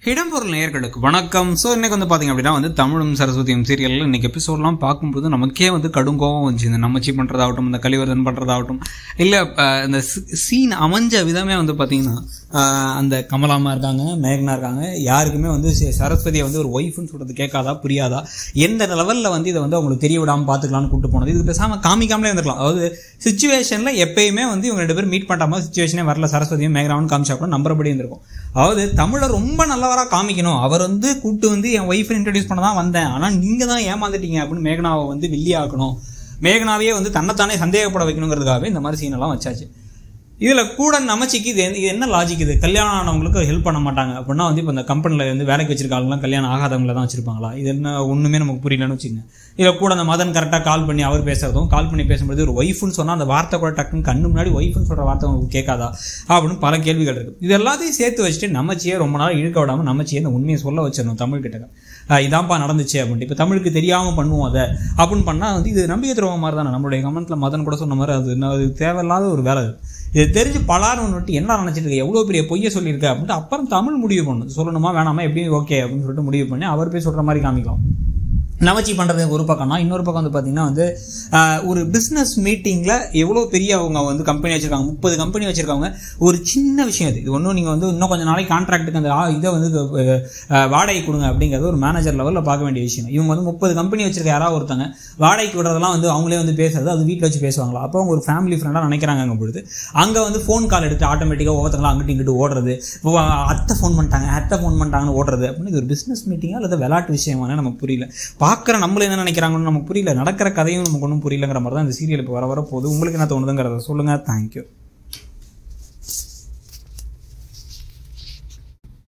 இடம்பொருள் நேயர்களுக்கு வணக்கம் ஸோ இன்னைக்கு வந்து பார்த்தீங்க அப்படின்னா வந்து தமிழும் சரஸ்வதியும் சீரியலில் இன்னைக்கு எபிசோட்லாம் பார்க்கும்போது நமக்கே வந்து கடும் கோவம் வந்துச்சு இந்த நம்மச்சி பண்ணுறதாகட்டும் இந்த கலிவர்தன் பண்ணுறதாகட்டும் இல்லை இந்த சீன் அமைஞ்ச விதமே வந்து பார்த்தீங்கன்னா ஆஹ், அந்த கமலாமா இருக்காங்க மேகனா இருக்காங்க யாருக்குமே வந்து ச- சரஸ்வதியை வந்து ஒரு ஒய்ஃப்னு சொல்கிறது கேட்காதா புரியாதா எந்த லெவலில் வந்து இதை வந்து அவங்களுக்கு தெரிய விடாமல் பார்த்துக்கலாம்னு கூட்டு போனது இது பேசாமல் காமிக்காமலே இருந்திருக்கலாம் அதாவது சுச்சுவேஷனில் எப்பயுமே வந்து இவங்க ரெண்டு பேரும் மீட் பண்ணுற சுச்சுவேஷனே வரல சரஸ்வதியும் மேகனாவும் காமிச்சா கூட நம்புறபடி இருந்திருக்கும் அதாவது தமிழை ரொம்ப நல்லவராக காமிக்கணும் அவர் வந்து கூட்டு வந்து என் ஒய்ஃபை இன்ட்ரடியூஸ் பண்ண தான் வந்தேன் ஆனால் நீங்கள் தான் ஏமாந்துட்டீங்க அப்படின்னு மேகனாவை வந்து வில்லியாக்கணும் மேகனாவையே வந்து தன்னைத்தானே சந்தேகப்பட வைக்கணுங்கிறதுக்காகவே இந்த மாதிரி சீனெல்லாம் வச்சாச்சு இதில் கூட நமச்சிக்கு இது என்ன- இது என்ன லாஜிக் இது கல்யாணம் ஆனவங்களுக்கு ஹெல்ப் பண்ண மாட்டாங்க அப்படின்னா வந்து இப்போ இந்த கம்பெனியில் வந்து வேலைக்கு வச்சிருக்காங்களாம் கல்யாணம் ஆகாதவங்கள தான் வச்சிருப்பாங்களா இது என்ன ஒன்றுமே நமக்கு புரியலன்னு வச்சுங்க இதில் கூட அந்த மதன் கரெக்டாக கால் பண்ணி அவர் பேசுறதும் கால் பண்ணி பேசும்போது ஒரு ஒய்ஃப்னு சொன்னால் அந்த வார்த்தை கூட டக்குன்னு கண்ணு முன்னாடி ஒய்ஃப்னு சொல்கிற வார்த்தை உங்களுக்கு கேட்காதா அப்படின்னு பல கேள்விகள் இருக்குது இது எல்லாத்தையும் சேர்த்து வச்சுட்டு நம்மச்சியே ரொம்ப நாள் இழுக்க விடாமல் நம்மச்சியே இந்த உண்மையை சொல்ல வச்சிடணும் தமிழ் கிட்ட ஆஹ் இதான்ப்பா நடந்துச்சு அப்படின்ட்டு இப்போ தமிழுக்கு தெரியாமல் பண்ணுவோம் அதை அப்படின்னு பண்ணால் வந்து இது நம்பிக்கை துரோகம் மாதிரி தானே நம்மளுடைய கமெண்ட்டில் மதன் கூட சொன்ன மாதிரி அது என்ன அது தேவையில்லாத ஒரு வேலை அது. இது தெரிஞ்சு பலாரும் விட்டு என்ன நினச்சிட்டு இருக்க எவ்வளோ பெரிய பொய்யை சொல்லியிருக்க அப்படின்ட்டு அப்புறம் தமிழ் முடிவு பண்ணும் சொல்லணுமா வேணாமா எப்படி ஓகே அப்படின்னு சொல்லிட்டு முடிவு பண்ணி அவர் போய் சொல்கிற மாதிரி காமிக்கலாம் நமச்சி பண்ணுறது ஒரு பக்கம்னா இன்னொரு பக்கம் வந்து பார்த்தீங்கன்னா வந்து ஆஹ், ஒரு பிஸ்னஸ் மீட்டிங்கில் எவ்வளோ பெரிய அவங்க வந்து கம்பெனி வச்சுருக்காங்க முப்பது கம்பெனி வச்சுருக்காங்க ஒரு சின்ன விஷயம் இது இது ஒன்றும் நீங்கள் வந்து இன்னும் கொஞ்சம் நாளைக்கு கான்ட்ராக்ட்டுக்கு அந்த ஆ- இதை வந்து ஆஹ், வாடகை கொடுங்க அப்படிங்கிறது ஒரு மேனேஜர் லெவலில் பார்க்க வேண்டிய விஷயம் இவங்க வந்து முப்பது கம்பெனி வச்சிருக்க யாராவது ஒருத்தங்க வாடகைக்கு விடுறதெல்லாம் வந்து அவங்களே வந்து பேசுறது அது வீட்டில் வச்சு பேசுவாங்களா அப்போ அவங்க ஒரு ஃபேமிலி ஃப்ரெண்டாக நினைக்கிறாங்க அங்கே பொழுது அங்கே வந்து ஃபோன் கால் எடுத்து ஆட்டோமேட்டிக்காக ஒவ்வொருத்தங்களும் அங்கிட்டு இங்கிட்டு ஓடுறது இப்போ அத்தை ஃபோன் பண்ணிட்டாங்க அத்தை ஃபோன் பண்ணிட்டாங்கன்னு ஓடுறது அப்படின்னு இது ஒரு பிஸ்னஸ் மீட்டிங்கா அல்லது விளையாட்டு விஷயமான நமக்கு புரியல பார்க்குற நம்மள என்ன நினைக்கிறாங்கன்னு நமக்கு புரியல நடக்கிற கதையும் நமக்கு ஒன்றும் புரியலங்கிற மாதிரி தான் இந்த சீரியல் இப்போ வர வர போகுது உங்களுக்கு என்ன தோணுதுங்கிறத சொல்லுங்கள் தேங்க்யூ